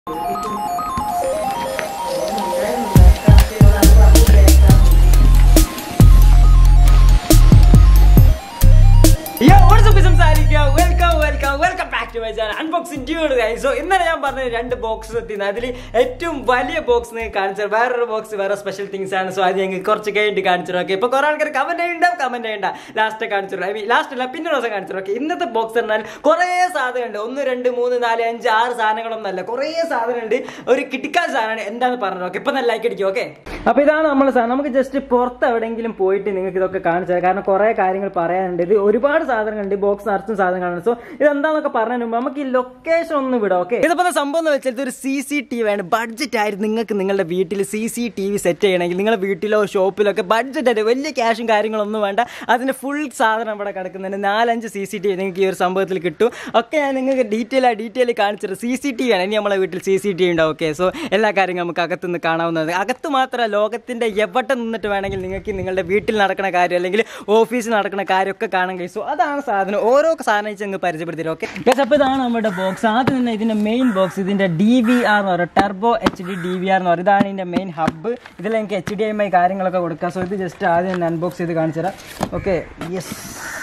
Yo, what's up, സംസാരിക്കുക welcome welcome welcome back to my channel unboxing dude so ഇന്നലെ ഞാൻ പറഞ്ഞ രണ്ട് ബോക്സ് എത്തിയത് അതിൽ ഏറ്റവും വലിയ ബോക്സ് നിങ്ങൾക്ക് കാണിച്ചു തരാം. വേറൊരു ബോക്സ് വേറെ സ്പെഷ്യൽ തിങ്സ് ആണ് സോ അത് ഞങ്ങൾക്ക് കുറച്ച് കഴിഞ്ഞിട്ട് കാണിച്ചു ഓക്കെ ഇപ്പൊ കുറെ ആൾക്കാർ കമന്റ് ചെയ്യണ്ട കമന്റ് ചെയ്യണ്ട ലാസ്റ്റ് കാണിച്ചു ഐ മീൻ ലാസ്റ്റ് അല്ല പിന്നെ ദിവസം കാണിച്ചു ഓക്കെ ഇന്നത്തെ ബോക്സ് പറഞ്ഞാൽ കുറേ സാധനമുണ്ട് ഒന്ന് രണ്ട് മൂന്ന് നാല് അഞ്ച് ആറ് സാധനങ്ങളൊന്നും അല്ല കുറേ സാധനമുണ്ട് ഒരു കിട്ടിക്കാൻ സാധനമാണ് എന്താന്ന് പറഞ്ഞത് ഓക്കെ ഇപ്പൊ നല്ല ലൈക്ക് അടിക്കും ഓക്കെ അപ്പൊ ഇതാണ് നമ്മൾ സാധനം നമുക്ക് ജസ്റ്റ് പുറത്ത് എവിടെയെങ്കിലും പോയിട്ട് നിങ്ങൾക്ക് ഇതൊക്കെ കാണിച്ചു തരാം കാരണം കുറെ കാര്യങ്ങൾ പറയാനുണ്ട് ഇത് ഒരുപാട് സാധനങ്ങളുണ്ട് ബോക്സ് നിറച്ചും സാധനങ്ങളാണ് സോ ഇത് എന്താന്നൊക്കെ പറഞ്ഞതിന് മുമ്പ് നമുക്ക് ഈ ലൊക്കേഷൻ ഒന്ന് വിടാം ഓക്കെ ഇതിപ്പോ എന്താ സംഭവം എന്ന് വെച്ചാൽ ഇതൊരു സി സി ടി വി ആണ് ബഡ്ജറ്റ് ആയിട്ട് നിങ്ങൾക്ക് നിങ്ങളുടെ വീട്ടിൽ C C T V set ചെയ്യണമെങ്കിൽ നിങ്ങളുടെ വീട്ടിലോ ഷോപ്പിലോ ഒക്കെ ബഡ്ജറ്റ് ആയിട്ട് വലിയ ക്യാഷും കാര്യങ്ങളൊന്നും വേണ്ട അതിന്റെ ഫുൾ സാധനം ഇവിടെ കിടക്കുന്നുണ്ട് നാലഞ്ച് സി സി ടി വി നിങ്ങൾക്ക് ഈ ഒരു സംഭവത്തിൽ കിട്ടും ഒക്കെ ഞാൻ നിങ്ങൾക്ക് ഡീറ്റെയിൽ ആ ഡീറ്റെയിൽ കാണിച്ചിട്ട് സി സി ടി വി ആണ് ഇനി നമ്മളെ വീട്ടിൽ സി സി ടി വി ഉണ്ടാവും ഓക്കെ സോ എല്ലാ കാര്യങ്ങളും നമുക്ക് അകത്തുനിന്ന് കാണാവുന്നത് അകത്ത് മാത്രമല്ല ലോകത്തിന്റെ എവിടെ നിന്നിട്ട് വേണമെങ്കിൽ നിങ്ങൾക്ക് നിങ്ങളുടെ വീട്ടിൽ നടക്കുന്ന കാര്യം അല്ലെങ്കിൽ ഓഫീസിൽ നടക്കുന്ന കാര്യമൊക്കെ കാണാൻ സോ അതാണ് സാധനം ഓരോ സാധനം വെച്ച് അങ്ങ് പരിചയപ്പെടുത്തില്ല ഓക്കെ അപ്പോൾ ഇതാണ് നമ്മുടെ ബോക്സ് ആദ്യം തന്നെ ഇതിന്റെ മെയിൻ ബോക്സ് ഇതിന്റെ ഡി വി ആർ എന്ന് പറയും turbo H D D V R എന്ന് പറയും ഇതാണ് ഇതിന്റെ മെയിൻ ഹബ്ബ് ഇതിൽ എനിക്ക് എച്ച് ഡി എം ഐ കാര്യങ്ങളൊക്കെ കൊടുക്കാം സോ ഇത് ജസ്റ്റ് ആദ്യം തന്നെ അൺബോക്സ് ചെയ്ത് കാണിച്ചു തരാം ഓക്കെ യെസ്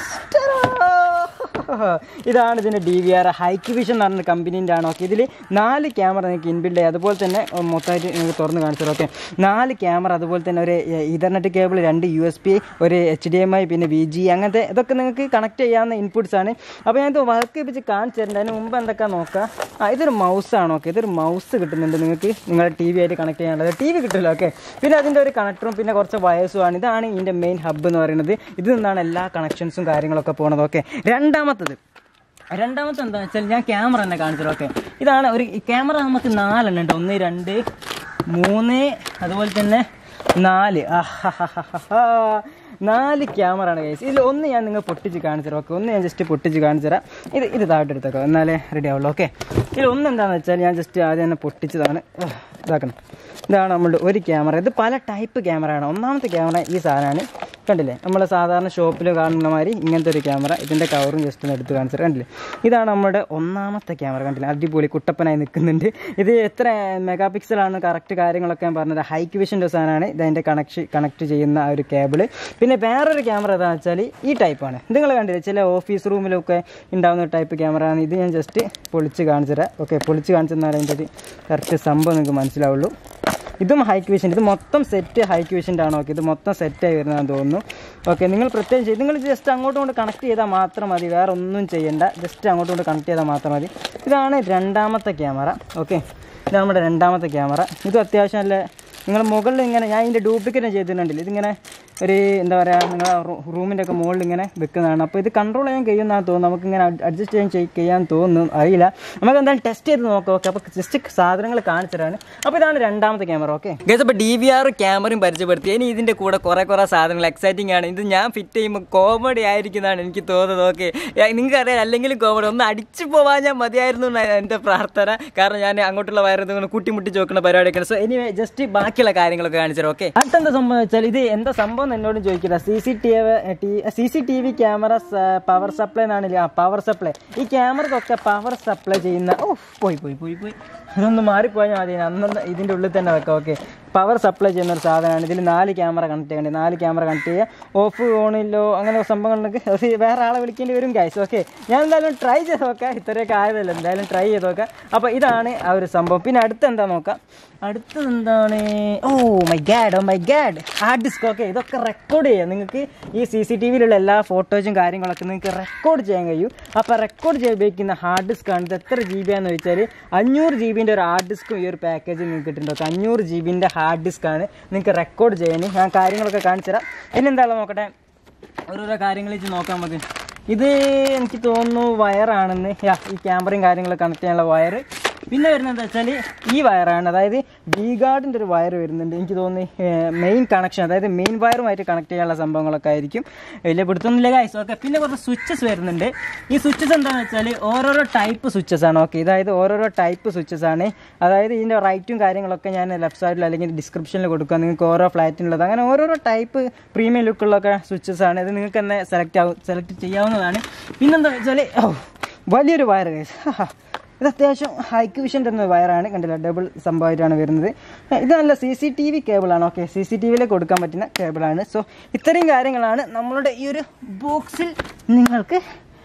ഇതാണ് ഇതിന്റെ D V R Hikvision എന്ന് പറഞ്ഞ കമ്പനീൻ്റെ ആണ് ഓക്കെ ഇതിൽ നാല് ക്യാമറ നിങ്ങൾക്ക് ഇൻബിൽഡ് ചെയ്യാം അതുപോലെ തന്നെ മൊത്തമായിട്ട് നിങ്ങൾക്ക് തുറന്ന് കാണിച്ചു തരാം ഓക്കെ നാല് ക്യാമറ അതുപോലെ തന്നെ ഒരു ഇതർനെറ്റ് കേബിൾ രണ്ട് യു എസ് പി ഒരു എച്ച് ഡി എം ഐ പിന്നെ വി ജി അങ്ങനത്തെ ഇതൊക്കെ നിങ്ങൾക്ക് കണക്ട് ചെയ്യാവുന്ന ഇൻപുട്സ് ആണ് അപ്പോൾ ഞാൻ ഇത് വർക്ക് ചെയ്യിപ്പിച്ച് കാണിച്ചു തരുന്നുണ്ട് അതിന് മുമ്പ് എന്തൊക്കെ നോക്കാം ആ ഇതൊരു മൗസ് ആണ് ഓക്കെ ഇതൊരു മൗസ് കിട്ടുന്നുണ്ട് നിങ്ങൾക്ക് നിങ്ങളുടെ ടി വി ആയിട്ട് കണക്ട് ചെയ്യാനുള്ളത് ടി വി കിട്ടില്ല ഓക്കെ പിന്നെ അതിൻ്റെ ഒരു കണക്ടറും പിന്നെ കുറച്ച് വയസ്സും ആണ് ഇതാണ് ഇതിൻ്റെ മെയിൻ ഹബ്ബ് എന്ന് പറയുന്നത് ഇതിൽ നിന്നാണ് എല്ലാ കണക്ഷൻസും കാര്യങ്ങളൊക്കെ പോകുന്നത് ഓക്കെ രണ്ടാമത്തത് രണ്ടാമത്തെ എന്താ വെച്ചാൽ ഞാൻ ക്യാമറ തന്നെ കാണിച്ചത് ഓക്കെ ഇതാണ് ഒരു ക്യാമറ നമുക്ക് നാലെണ്ണം ഉണ്ട് ഒന്ന് രണ്ട് മൂന്ന് അതുപോലെ തന്നെ നാല് ആഹാഹാഹാ. നാല് ക്യാമറ ആണ് കൈസ് ഇതിൽ ഒന്ന് ഞാൻ നിങ്ങൾ പൊട്ടിച്ച് കാണിച്ചു തരാം ഓക്കെ ഒന്ന് ഞാൻ ജസ്റ്റ് പൊട്ടിച്ച് കാണിച്ചു തരാം ഇത് ഇത് താഴോട്ട് എടുത്തേക്കാം എന്നാലേ റെഡി ആവുള്ളൂ ഓക്കെ ഇതിൽ ഒന്ന് എന്താണെന്ന് വെച്ചാൽ ഞാൻ ജസ്റ്റ് ആദ്യം തന്നെ പൊട്ടിച്ചതാണ് ഉഹ്, ഇതാക്കണം ഇതാണ് നമ്മളുടെ ഒരു ക്യാമറ ഇത് പല ടൈപ്പ് ക്യാമറയാണ് ഒന്നാമത്തെ ക്യാമറ ഈ സാധനമാണ് കണ്ടില്ലേ നമ്മൾ സാധാരണ ഷോപ്പിൽ കാണുന്ന മാതിരി ഇങ്ങനത്തെ ഒരു ക്യാമറ ഇതിൻ്റെ കവറും ജസ്റ്റ് ഒന്ന് എടുത്ത് കാണിച്ചത് കണ്ടില്ലേ ഇതാണ് നമ്മുടെ ഒന്നാമത്തെ ക്യാമറ കണ്ടില്ലേ അടിപൊളി കുട്ടപ്പനായി നിൽക്കുന്നുണ്ട് ഇത് എത്ര മെഗാ പിക്സലാണ് കറക്റ്റ് കാര്യങ്ങളൊക്കെ ഞാൻ പറഞ്ഞത് ഹൈക്ക് വിഷൻ്റെ സാധനമാണ് ഇതതിൻ്റെ കണക്ഷൻ കണക്ട് ചെയ്യുന്ന ആ ഒരു കേബിൾ പിന്നെ വേറൊരു ക്യാമറ എന്താണെന്ന് വെച്ചാൽ ഈ ടൈപ്പാണ് ഇത് നിങ്ങൾ കണ്ടില്ലേ ചില ഓഫീസ് റൂമിലൊക്കെ ഉണ്ടാകുന്ന ടൈപ്പ് ക്യാമറ ആണ് ഇത് ഞാൻ ജസ്റ്റ് പൊളിച്ച് കാണിച്ചു തരാം ഓക്കെ പൊളിച്ച് കാണിച്ചു തന്നാൽ അതിൻ്റെ ഒരു കറക്റ്റ് സംഭവം നിങ്ങൾക്ക് മനസ്സിലാവുള്ളൂ ഇതും ഹൈക്ക് വിഷൻ ഇത് മൊത്തം സെറ്റ് ഹൈക്ക് വിഷൻ്റെ ആണ് ഓക്കെ ഇത് മൊത്തം സെറ്റായി വരുന്നതാണെന്ന് തോന്നുന്നു ഓക്കെ നിങ്ങൾ പ്രത്യേകം ചെയ്ത് നിങ്ങൾ ജസ്റ്റ് അങ്ങോട്ടും കൊണ്ട് കണക്ട് ചെയ്താൽ മാത്രം മതി വേറെ ഒന്നും ചെയ്യണ്ട ജസ്റ്റ് അങ്ങോട്ടും കൊണ്ട് കണക്ട് ചെയ്താൽ മാത്രം മതി ഇതാണ് രണ്ടാമത്തെ ക്യാമറ ഓക്കെ ഇതാണ് നമ്മുടെ രണ്ടാമത്തെ ക്യാമറ ഇത് അത്യാവശ്യം നല്ല നിങ്ങൾ മുകളിൽ ഇങ്ങനെ ഞാൻ ഇതിൻ്റെ ഡ്യൂപ്ലിക്കേറ്റ് ചെയ്തിട്ടുണ്ടല്ലോ ഇതിങ്ങനെ ഒരു എന്താ പറയുക നിങ്ങളെ റൂമിൻ്റെ ഒക്കെ മുകളിൽ ഇങ്ങനെ വെക്കുന്നതാണ് അപ്പോൾ ഇത് കൺട്രോൾ ചെയ്യാൻ കഴിയുമെന്നാണ് തോന്നുന്നു നമുക്ക് ഇങ്ങനെ അഡ്ജസ്റ്റ് ചെയ്യാൻ ചെയ്- ചെയ്യാൻ തോന്നുന്നു അറിയില്ല നമുക്ക് എന്തായാലും ടെസ്റ്റ് ചെയ്ത് നോക്കാം ഓക്കെ അപ്പോൾ ജസ്റ്റ് സാധനങ്ങൾ കാണിച്ചിട്ടാണ് അപ്പോൾ ഇതാണ് രണ്ടാമത്തെ ക്യാമറ ഓക്കെ ഗസ് അപ്പോൾ ഡി വി ആർ ക്യാമറയും പരിചയപ്പെടുത്തി ഇനി ഇതിൻ്റെ കൂടെ കുറേ കുറേ സാധനങ്ങൾ എക്സൈറ്റിംഗ് ആണ് ഇത് ഞാൻ ഫിറ്റ് ചെയ്യുമ്പോൾ കോമഡി ആയിരിക്കുന്നതാണ് എനിക്ക് തോന്നുന്നത് ഓക്കെ നിങ്ങൾക്ക് അറിയാം അല്ലെങ്കിലും കോമഡി ഒന്ന് അടിച്ചു പോവാൻ ഞാൻ മതിയായിരുന്നു എന്നാണ് എൻ്റെ പ്രാർത്ഥന കാരണം ഞാൻ അങ്ങോട്ടുള്ള വയറ് നിങ്ങൾ കൂട്ടിമുട്ടി ചോക്കുന്ന പരിപാടിയൊക്കെയാണ് സോ ഇനി ജസ്റ്റ് ബാക്കിയുള്ള കാര്യങ്ങളൊക്കെ കാണിച്ചു ഓക്കെ അടുത്തെന്താ സംഭവം വെച്ചാൽ ഇത് എന്താ സംഭവം എന്ന് എന്നോട് ചോദിക്കില്ല C C T V C C T V camera power supply എന്നാണ് ആ പവർ സപ്ലൈ ഈ ക്യാമറക്കൊക്കെ പവർ സപ്ലൈ ചെയ്യുന്ന ഓ പോയി പോയി പോയി പോയി ഇതൊന്ന് മാറിപ്പോയാൽ മതി അന്നൊന്ന് ഇതിൻ്റെ ഉള്ളിൽ തന്നെ വെക്കാം ഓക്കെ പവർ സപ്ലൈ ചെയ്യുന്ന ഒരു സാധനമാണ് ഇതിൽ നാല് ക്യാമറ കണക്ട് ചെയ്യേണ്ടത് നാല് ക്യാമറ കണക്ട് ചെയ്യുക ഓഫ് ഓണില്ലോ അങ്ങനെ സംഭവങ്ങളിലൊക്കെ അത് വേറെ ആളെ വിളിക്കേണ്ടി വരും ഗൈസ് ഓക്കെ ഞാൻ എന്തായാലും ട്രൈ ചെയ്ത് നോക്കാം ഇത്രയൊക്കെ ആയതല്ല എന്തായാലും ട്രൈ ചെയ്ത് നോക്കാം അപ്പോൾ ഇതാണ് ആ ഒരു സംഭവം പിന്നെ അടുത്ത എന്താ നോക്കാം അടുത്തത് എന്താണ് oh my god oh my god hard disk okay ഇതൊക്കെ റെക്കോർഡ് ചെയ്യാം നിങ്ങൾക്ക് ഈ സി സി ടി വിയിലുള്ള എല്ലാ ഫോട്ടോസും കാര്യങ്ങളൊക്കെ നിങ്ങൾക്ക് റെക്കോർഡ് ചെയ്യാൻ കഴിയും അപ്പോൾ റെക്കോർഡ് ചെയ്യാൻ ഉപയോഗിക്കുന്ന ഹാർഡ് ഡിസ്ക് ആണ് ഇത് എത്ര ജി ബി ആണെന്ന് ചോദിച്ചാൽ അഞ്ഞൂറ് ജി ബിൻ്റെ ഒരു ഹാർഡ് ഡിസ്കും ഈ ഒരു പാക്കേജ് നിങ്ങൾക്ക് കിട്ടുന്നുണ്ട് ഓക്കെ അഞ്ഞൂറ് ജി ബിൻ്റെ ഹാർഡ് ഡിസ്ക് ആണ് നിങ്ങൾക്ക് റെക്കോർഡ് ചെയ്യാൻ ഞാൻ കാര്യങ്ങളൊക്കെ കാണിച്ചു തരാം പിന്നെന്താണല്ലോ നോക്കട്ടെ ഓരോരോ കാര്യങ്ങൾ വെച്ച് നോക്കാം നമുക്ക് ഇത് എനിക്ക് തോന്നുന്നു വയറാണെന്ന് യാ ഈ ക്യാമറയും കാര്യങ്ങളൊക്കെ കണക്ട് ചെയ്യാനുള്ള വയർ പിന്നെ വരുന്നത് എന്താ വെച്ചാൽ ഈ വയറാണ് അതായത് വി ഗാർഡിൻ്റെ ഒരു വയർ വരുന്നുണ്ട് എനിക്ക് തോന്നുന്നു മെയിൻ കണക്ഷൻ അതായത് മെയിൻ വയറുമായിട്ട് കണക്ട് ചെയ്യാനുള്ള സംഭവങ്ങളൊക്കെ ആയിരിക്കും വലിയ പിടുത്തൊന്നുമില്ല ഗൈസ് ഓക്കെ പിന്നെ കുറച്ച് സ്വിച്ചസ് വരുന്നുണ്ട് ഈ സ്വിച്ചസ് എന്താണെന്ന് വെച്ചാൽ ഓരോരോ ടൈപ്പ് സ്വിച്ചസ് ആണ് ഓക്കെ ഇതായത് ഓരോരോ ടൈപ്പ് സ്വിച്ചസ് ആണ് അതായത് ഇതിൻ്റെ റൈറ്റും കാര്യങ്ങളൊക്കെ ഞാൻ ലെഫ്റ്റ് സൈഡിൽ അല്ലെങ്കിൽ ഡിസ്ക്രിപ്ഷനിൽ കൊടുക്കുക നിങ്ങൾക്ക് ഓരോ ഫ്ലാറ്റിനുള്ളത് അങ്ങനെ ഓരോരോ ടൈപ്പ് പ്രീമിയം ലുക്കുള്ളൊക്കെ സ്വിച്ചസ് ആണ് ഇത് നിങ്ങൾക്ക് തന്നെ സെലക്ട് ആവും സെലക്ട് ചെയ്യാവുന്നതാണ് പിന്നെന്താ വെച്ചാൽ ഓ വലിയൊരു വയർ ഗൈസ് ഇത് അത്യാവശ്യം ഹൈക്ക് വിഷൻ തരുന്ന വയറാണ് കണ്ടില്ല ഡബിൾ സംഭവമായിട്ടാണ് വരുന്നത് ഇത് നല്ല സി സി ടി വി കേബിളാണ് ഓക്കെ സി സി ടി വിയിലേക്ക് കൊടുക്കാൻ പറ്റുന്ന കേബിളാണ് സോ ഇത്രയും കാര്യങ്ങളാണ് നമ്മളുടെ ഈ ഒരു ബോക്സിൽ നിങ്ങൾക്ക്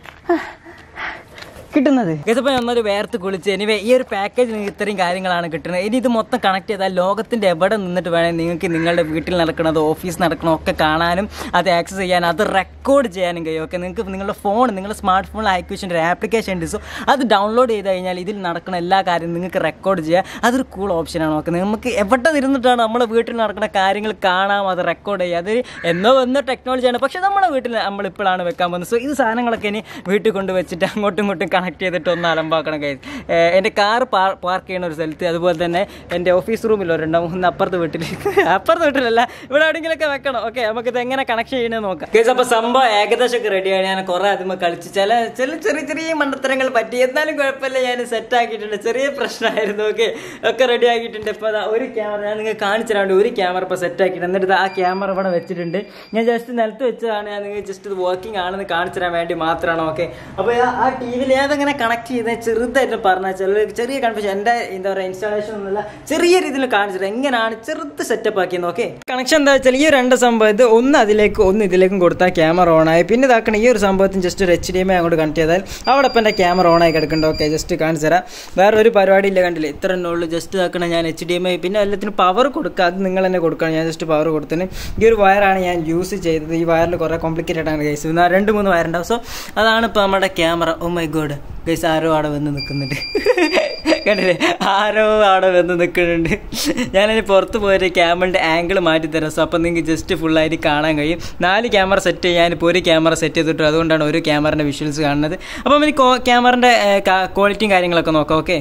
കിട്ടുന്നത് ഇതിപ്പോൾ നമ്മളൊരു വേർത്ത് കുളിച്ച് എനിവേ ഈ ഒരു പാക്കേജ് നിങ്ങൾക്ക് ഇത്രയും കാര്യങ്ങളാണ് കിട്ടുന്നത് ഇനി ഇത് മൊത്തം കണക്ട് ചെയ്താൽ ലോകത്തിൻ്റെ എവിടെ നിന്നിട്ട് വേണേൽ നിങ്ങൾക്ക് നിങ്ങളുടെ വീട്ടിൽ നടക്കുന്നത് ഓഫീസ് നടക്കണത് ഒക്കെ കാണാനും അത് ആക്സസ് ചെയ്യാനും അത് റെക്കോർഡ് ചെയ്യാനും കഴിയും ഓക്കെ നിങ്ങൾക്ക് നിങ്ങളുടെ ഫോൺ നിങ്ങളുടെ സ്മാർട്ട് ഫോണിൽ ഐക്യൂഷൻ്റെ ഒരു ആപ്ലിക്കേഷൻ ഉണ്ട് സോ അത് ഡൗൺലോഡ് ചെയ്ത് കഴിഞ്ഞാൽ ഇതിൽ നടക്കുന്ന എല്ലാ കാര്യവും നിങ്ങൾക്ക് റെക്കോർഡ് ചെയ്യാം അതൊരു കൂൾ ഓപ്ഷനാണ് ഓക്കെ നമുക്ക് എവിടെ ഇരുന്നിട്ടാണ് നമ്മുടെ വീട്ടിൽ നടക്കുന്ന കാര്യങ്ങൾ കാണാം അത് റെക്കോർഡ് ചെയ്യുക അത് എന്നോ എന്നോ ടെക്നോളജിയാണ് പക്ഷേ നമ്മുടെ വീട്ടിൽ നമ്മൾ ഇപ്പോഴാണ് വെക്കാൻ പോകുന്നത് സോ ഇത് സാധനങ്ങളൊക്കെ ഇനി വീട്ടിൽ കൊണ്ട് വെച്ചിട്ട് അങ്ങോട്ടും ഇങ്ങോട്ടും കണക്ട് ചെയ്തിട്ട് ഒന്ന് അലമ്പാക്കണം കൈ എൻ്റെ കാർ പാർക്ക് ചെയ്യുന്ന ഒരു സ്ഥലത്ത് അതുപോലെ തന്നെ എൻ്റെ ഓഫീസ് റൂമിൽ ഒരെണ്ണം ഒന്ന് അപ്പുറത്തെ വീട്ടിൽ അപ്പുറത്തെ വീട്ടിലല്ല ഇവിടെ എവിടെയെങ്കിലൊക്കെ വെക്കണം ഓക്കെ നമുക്കിത് എങ്ങനെ കണക്ഷൻ ചെയ്യണമെന്ന് നോക്കാം കേസ് അപ്പോൾ സംഭവം ഏകദേശം ഒക്കെ റെഡിയാണ് ഞാൻ കുറേ അതുമ്പോൾ കളിച്ച് ചില ചില ചെറിയ ചെറിയ മണ്ടത്തരങ്ങൾ പറ്റി എന്നാലും കുഴപ്പമില്ല ഞാൻ സെറ്റ് ആക്കിയിട്ടുണ്ട് ചെറിയ പ്രശ്നമായിരുന്നു ഓക്കെ ഒക്കെ റെഡി ആക്കിയിട്ടുണ്ട് ഇപ്പോൾ അതാ ഒരു ക്യാമറ ഞാൻ നിങ്ങൾക്ക് കാണിച്ചു തരാണ്ട് ഒരു ക്യാമറ ഇപ്പോൾ സെറ്റ് ആക്കിയിട്ടുണ്ട് എന്നിട്ട് ആ ക്യാമറ ഇവിടെ വെച്ചിട്ടുണ്ട് ഞാൻ ജസ്റ്റ് നിലത്ത് വെച്ചതാണ് ഞാൻ നിങ്ങൾക്ക് ജസ്റ്റ് ഇത് വർക്കിംഗ് ആണെന്ന് കാണിച്ചു തരാൻ വേണ്ടി മാത്രമാണ് ഓക്കെ അപ്പോൾ ആ ടി വിയിൽ ഏതെങ്ങനെ കണക്ട് ചെയ്ത് ചെറുതായിട്ട് പറഞ്ഞാൽ ചില ചെറിയ കൺഫ്യൂഷൻ എൻ്റെ എന്താ പറയുക ഇൻസ്റ്റാളേഷൻ ഒന്നുമില്ല ചെറിയ രീതിയിൽ കാണിച്ചിട്ട് എങ്ങനെയാണ് ചെറുത് സെറ്റപ്പ് ആക്കിയെന്ന് ഓക്കെ കണക്ഷൻ എന്താ വെച്ചാൽ ഈ രണ്ട് സംഭവം ഇത് ഒന്ന് അതിലേക്ക് ഒന്ന് ഇതിലേക്കും കൊടുത്താൽ ക്യാമറ ഓൺ ആയി പിന്നെ ഇതാക്കണം ഈ ഒരു സംഭവത്തിന് ജസ്റ്റ് ഒരു എച്ച് ഡി എം ഐ അങ്ങോട്ട് കണക്ട് ചെയ്താൽ അവിടെ ഇപ്പം എൻ്റെ ക്യാമറ ഓൺ ആയി കിടക്കുന്നുണ്ട് ഓക്കെ ജസ്റ്റ് കാണിച്ചു തരാം വേറെ ഒരു പരിപാടി ഇല്ല കണ്ടില്ല ഇത്ര തന്നെ ഉള്ളൂ ജസ്റ്റ് ഇതാക്കണം ഞാൻ എച്ച് ഡി എം ഐ പിന്നെ എല്ലാത്തിനും പവർ കൊടുക്കുക അത് നിങ്ങൾ തന്നെ കൊടുക്കണം ഞാൻ ജസ്റ്റ് പവർ കൊടുത്തിന് ഈ ഒരു വയറാണ് ഞാൻ യൂസ് ചെയ്തത് ഈ വയറിൽ കുറേ കോംപ്ലിക്കേറ്റഡ് ആണ് കേസ് രണ്ട് മൂന്ന് വയറുണ്ടാവും സോ അതാണ് ഇപ്പോൾ നമ്മുടെ camera oh my god guys ആരോ അവിടെ വന്ന് നിൽക്കുന്നുണ്ട് കണ്ടില്ലേ ആരോ അവിടെ വന്ന് നിൽക്കുന്നുണ്ട് ഞാനതിന് പുറത്ത് പോയിട്ട് ക്യാമറയുടെ ആംഗിൾ മാറ്റി തരാം സോ അപ്പം നിങ്ങൾക്ക് ജസ്റ്റ് ഫുള്ളായിട്ട് കാണാൻ കഴിയും നാല് ക്യാമറ സെറ്റ് ചെയ്യാനിപ്പോൾ ഒരു ക്യാമറ സെറ്റ് ചെയ്തിട്ടു അതുകൊണ്ടാണ് ഒരു ക്യാമറൻ്റെ വിഷ്വൽസ് കാണുന്നത് അപ്പം എനിക്ക് ക്യാമറൻ്റെ ക്വാളിറ്റിയും കാര്യങ്ങളൊക്കെ നോക്കാം ഓക്കെ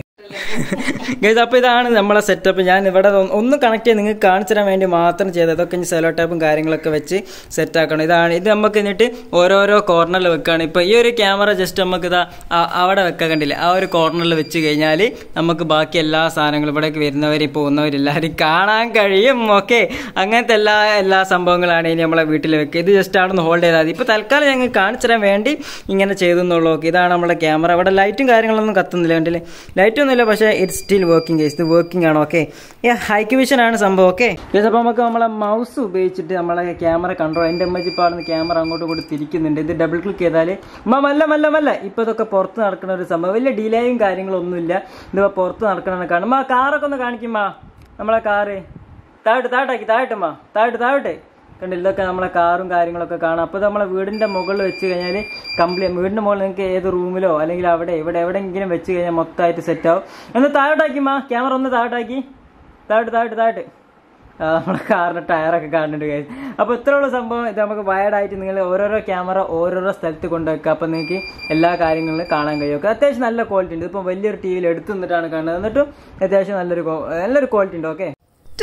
ഗൈസ് അപ്പോൾ ഇതാണ് നമ്മളെ സെറ്റപ്പ് ഞാൻ ഇവിടെ ഒന്ന് ഒന്ന് കണക്ട് ചെയ്ത് നിങ്ങൾക്ക് കാണിച്ചു തരാൻ വേണ്ടി മാത്രം ചെയ്തത് അതൊക്കെ ഇനി സെലോ ടാപ്പും കാര്യങ്ങളൊക്കെ വെച്ച് സെറ്റ് ആക്കണം ഇതാണ് ഇത് നമുക്ക് എന്നിട്ട് ഓരോരോ കോർണറിൽ വെക്കുകയാണ് ഇപ്പോൾ ഈ ഒരു ക്യാമറ ജസ്റ്റ് നമുക്ക് ഇതാ ആ- അവിടെ വെക്കാൻ കണ്ടില്ല ആ ഒരു കോർണറിൽ വെച്ച് കഴിഞ്ഞാൽ നമുക്ക് ബാക്കി എല്ലാ സാധനങ്ങളും ഇവിടേക്ക് വരുന്നവരും പോകുന്നവരെല്ലാവരും കാണാൻ കഴിയും ഓക്കെ അങ്ങനത്തെ എല്ലാ എല്ലാ സംഭവങ്ങളാണ് ഇനി നമ്മളെ വീട്ടിൽ വെക്കുക ഇത് ജസ്റ്റ് അവിടെ നിന്ന് ഹോൾഡ് ചെയ്താൽ മതി ഇപ്പോൾ തൽക്കാലം ഞങ്ങൾ കാണിച്ചു തരാൻ വേണ്ടി ഇങ്ങനെ ചെയ്തെന്നുള്ളൂ ഓക്കെ ഇതാണ് നമ്മുടെ ക്യാമറ ഇവിടെ ലൈറ്റും കാര്യങ്ങളൊന്നും കത്തുന്നില്ല കണ്ടില്ലേ ലൈറ്റ് ഒന്നുമില്ല പക്ഷേ ഇറ്റ് സ്റ്റിൽ വർക്കിംഗ് ഇത് വർക്കിംഗ് ആണ് ഓക്കെ ഹൈക്ക് വിഷൻ ആണ് സംഭവം ഓക്കെ അപ്പോൾ നമുക്ക് നമ്മളെ മൗസ് ഉപയോഗിച്ചിട്ട് നമ്മളെ ക്യാമറ കൺട്രോൾ എൻ്റെ അമ്മച്ചി പാടുന്ന ക്യാമറ അങ്ങോട്ടും കൂടി തിരിക്കുന്നുണ്ട് ഇത് ഡബിൾ ക്ലിക്ക് ചെയ്താൽ മ മല്ല മല്ല മല്ല ഇപ്പോൾ ഇതൊക്കെ പുറത്ത് നടക്കുന്ന ഒരു സംഭവം വലിയ ഡിലേയും കാര്യങ്ങളൊന്നുമില്ല ഇതിപ്പോൾ പുറത്ത് നടക്കണമെന്ന് കാണും ആ കാറൊക്കെ ഒന്ന് കാണിക്കുമ്മാ നമ്മളെ കാറ് താഴോട്ട് താഴോട്ടാക്കി താഴോട്ടുമ്മാ താഴോട്ട് താഴോട്ടെ കണ്ടില്ല ഇതൊക്കെ നമ്മളെ കാറും കാര്യങ്ങളൊക്കെ കാണാം അപ്പോൾ നമ്മളെ വീടിൻ്റെ മുകളിൽ വെച്ച് കഴിഞ്ഞാൽ കംപ്ലീറ്റ് വീടിൻ്റെ മുകളിൽ നിങ്ങൾക്ക് ഏത് റൂമിലോ അല്ലെങ്കിൽ അവിടെ ഇവിടെ എവിടെയെങ്കിലും വെച്ച് കഴിഞ്ഞാൽ മൊത്തമായിട്ട് സെറ്റ് ആവും ഒന്ന് താഴോട്ടാക്കി മാ ക്യാമറ ഒന്ന് താഴോട്ടാക്കി താഴോട്ട് താഴോട്ട് താഴോട്ട് ആ, നമ്മുടെ കാറിന്റെ ടയറൊക്കെ കാണുന്നുണ്ട് guys. അപ്പോൾ ഇത്രയുള്ള സംഭവം ഇത് നമുക്ക് വയർഡായിട്ട് നിങ്ങൾ ഓരോരോ ക്യാമറ ഓരോരോ സ്ഥലത്ത് കൊണ്ടുവെക്കുക അപ്പോൾ നിങ്ങൾക്ക് എല്ലാ കാര്യങ്ങളും കാണാൻ കഴിയും ഒക്കെ അത്യാവശ്യം നല്ല ക്വാളിറ്റി ഉണ്ട് ഇപ്പോൾ വലിയൊരു ടി വിയിൽ എടുത്തു നിന്നിട്ടാണ് കാണുന്നത് എന്നിട്ടും അത്യാവശ്യം നല്ലൊരു qual- നല്ലൊരു ക്വാളിറ്റി ഉണ്ട് ഓക്കെ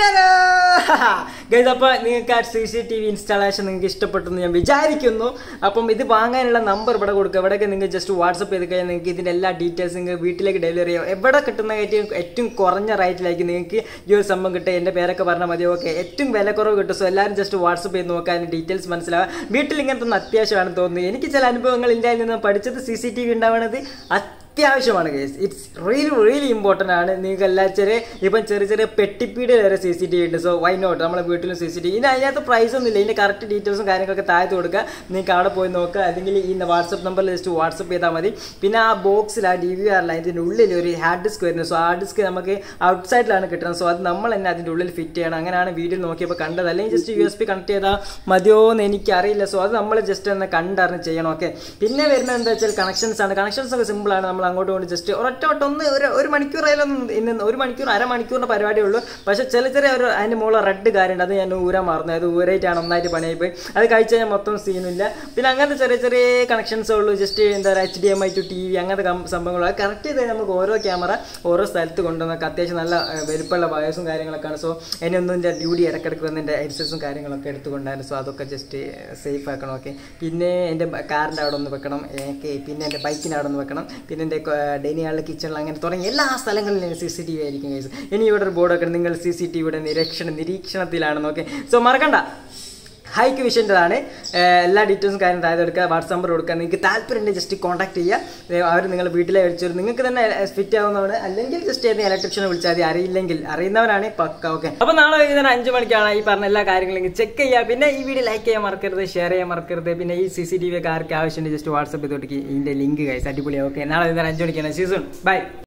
ഗൈസ് അപ്പോൾ നിങ്ങൾക്ക് ആ C C T V installation നിങ്ങൾക്ക് ഇഷ്ടപ്പെട്ടെന്ന് ഞാൻ വിചാരിക്കുന്നു അപ്പം ഇത് വാങ്ങാനുള്ള നമ്പർ ഇവിടെ കൊടുക്കുക ഇവിടെയൊക്കെ നിങ്ങൾക്ക് ജസ്റ്റ് വാട്സപ്പ് ചെയ്ത് കഴിഞ്ഞാൽ നിങ്ങൾക്ക് ഇതിൻ്റെ എല്ലാ ഡീറ്റെയിൽസ് നിങ്ങൾക്ക് വീട്ടിലേക്ക് ഡെലിവറി ചെയ്യാം എവിടെ കിട്ടുന്ന ഏറ്റവും ഏറ്റവും കുറഞ്ഞ റേറ്റിലായിരിക്കും നിങ്ങൾക്ക് ഈ ഒരു സംഭവം കിട്ടുക എൻ്റെ പേരൊക്കെ പറഞ്ഞാൽ മതി ഓക്കെ ഏറ്റവും വില കുറവ് കിട്ടും സോ എല്ലാവരും ജസ്റ്റ് വാട്സപ്പ് ചെയ്ത് നോക്കുക അതിൻ്റെ ഡീറ്റെയിൽസ് മനസ്സിലാവുക വീട്ടിൽ ഇങ്ങനത്തെ ഒന്ന് അത്യാവശ്യമാണെന്ന് തോന്നുന്നു എനിക്ക് ചില അനുഭവങ്ങൾ ഇന്ത്യയിൽ നിന്ന് പഠിച്ചത് സി സി ടി വി ഉണ്ടാവുന്നത് അത്യാവശ്യമാണ് case it's really really important ആണ് നിങ്ങൾക്ക് എല്ലാ ചെറിയ ഇപ്പം ചെറിയ ചെറിയ പെട്ടിപ്പീട് വരെ സി സി ടി വി ഉണ്ട് സോ വൈ നോട്ട് നമ്മളെ വീട്ടിലും സി സി ടി വി ഇനി അതിനകത്ത് പ്രൈസ് ഒന്നുമില്ല ഇതിൻ്റെ കറക്റ്റ് ഡീറ്റെയിൽസും കാര്യങ്ങളൊക്കെ താഴത്ത് കൊടുക്കുക നിങ്ങൾക്ക് അവിടെ പോയി നോക്കുക അല്ലെങ്കിൽ ഈ വാട്സപ്പ് നമ്പറിൽ ജസ്റ്റ് വാട്സപ്പ് ചെയ്താൽ മതി പിന്നെ ആ ബോക്സിൽ ആ ഡി വി ആറിൽ അതിൻ്റെ ഉള്ളിൽ ഒരു ഹാർഡ് ഡിസ്ക് വരുന്നത് സോ ആ ഡിസ്ക് നമുക്ക് ഔട്ട് സൈഡിലാണ് കിട്ടുന്നത് സോ അത് നമ്മൾ തന്നെ അതിൻ്റെ ഉള്ളിൽ ഫിറ്റ് ചെയ്യണം അങ്ങനെയാണ് വീഡിയോ നോക്കിയപ്പോൾ കണ്ടത് അല്ലെങ്കിൽ just U S B connect ചെയ്താൽ മതിയോ എന്ന് എനിക്കറിയില്ല സോ അത് നമ്മൾ ജസ്റ്റ് ഒന്ന് കണ്ടറിഞ്ഞ് ചെയ്യണം ഓക്കെ പിന്നെ വരുന്നത് എന്താ വെച്ചാൽ കണക്ഷൻസ് ആണ് കണക്ഷൻസ് ഒക്കെ സിമ്പിളാണ് നമ്മൾ അങ്ങോട്ടും ഇങ്ങോട്ടും ജസ്റ്റ് ഒരൊറ്റ വട്ടം ഒന്ന് ഒരു ഒരു മണിക്കൂറായാലൊന്നും ഇന്ന് ഒരു മണിക്കൂർ അരമണിക്കൂറിൻ്റെ പരിപാടിയേ ഉള്ളൂ പക്ഷേ ചില ചെറിയ ഒരു അതിൻ്റെ മുകളിൽ റെഡ് കാര്യമുണ്ട് അത് ഞാൻ ഊരാൻ മറന്നു അത് ഊരായിട്ടാണ് ഒന്നായിട്ട് പണിയായി പോയി അത് കഴിച്ച് കഴിഞ്ഞാൽ മൊത്തം സീനില്ല പിന്നെ അങ്ങനത്തെ ചെറിയ ചെറിയ കണക്ഷൻസേ ഉള്ളൂ ജസ്റ്റ് എന്താ പറയുക H D M I to T V അങ്ങനത്തെ കം- സംഭവങ്ങൾ അത് കറക്റ്റ് ചെയ്ത് കഴിഞ്ഞാൽ നമുക്ക് ഓരോ ക്യാമറ ഓരോ സ്ഥലത്ത് കൊണ്ടുവന്നൊക്കെ അത്യാവശ്യം നല്ല ഏഹ്, വലിപ്പമുള്ള വയസ്സും കാര്യങ്ങളൊക്കെയാണ് സോ എന്നെ ഒന്നും എൻ്റെ ഡ്യൂട്ടി ഇടയ്ക്കിടയ്ക്ക് വന്ന് എൻ്റെ ഹെഡ്സെറ്റ്സും കാര്യങ്ങളൊക്കെ എടുത്തുകൊണ്ടായിരുന്നു സോ അതൊക്കെ ജസ്റ്റ് സേഫ് ആക്കണം ഓക്കെ പിന്നെ എൻ്റെ കാറിൻ്റെ അവിടെ ഒന്ന് വെക്കണം ഓക്കെ പിന്നെ എൻ്റെ ബൈക്കിൻ്റെ അവിടെ ഒന്ന് വെക്കണം പിന്നെ എൻ്റെ ഡൈനിങ് ഹാളിൽ കിച്ചണിൽ അങ്ങനെ തുടങ്ങി എല്ലാ സ്ഥലങ്ങളിലും സി സി ടി വി ആയിരിക്കും guys. ഇനി ഇവിടെ ഒരു ബോർഡ് വെക്കണം നിങ്ങൾ സി സി ടി വിയുടെ നിരീക്ഷണ നിരീക്ഷണത്തിലാണെന്ന് ഓക്കെ സോ മറക്കണ്ട ഹൈക്ക് വിഷൻ്റെതാണ് എല്ലാ ഡീറ്റെയിൽസും കാര്യം താഴെ എടുക്കുക വാട്സാപ്പ് നമ്പർ കൊടുക്കുക നിങ്ങൾക്ക് താല്പര്യമുണ്ടെങ്കിൽ ജസ്റ്റ് കോൺടാക്ട് ചെയ്യുക അവർ നിങ്ങളുടെ വീട്ടിലെ അടിച്ചു നിങ്ങൾക്ക് തന്നെ ഫിറ്റ് ആവുന്നതാണ് അല്ലെങ്കിൽ ജസ്റ്റ് ഏതെങ്കിലും ഇലക്ട്രീഷ്യനെ വിളിച്ചാൽ മതി അറിയില്ലെങ്കിൽ അറിയുന്നവരാണ് പക്ക ഓക്കെ അപ്പോൾ നാളെ വൈകുന്നേരം അഞ്ച് മണിക്കാണ് ഈ പറഞ്ഞ എല്ലാ കാര്യങ്ങളും ചെക്ക് ചെയ്യുക പിന്നെ ഈ വീഡിയോ ലൈക്ക് ചെയ്യാൻ മറക്കരുത് ഷെയർ ചെയ്യാൻ മറക്കരുത് പിന്നെ ഈ സി സി ടി വി ഒക്കെ ആർക്ക് ആവശ്യമുണ്ട് ജസ്റ്റ് വാട്സപ്പ് ചെയ്തോട്ട് ഇതിൻ്റെ ലിങ്ക് കൈസ് അടിപൊളിയാണ് ഓക്കെ നാളെ വൈകുന്നേരം അഞ്ച് മണിക്കാണ് സീസൺ ബൈ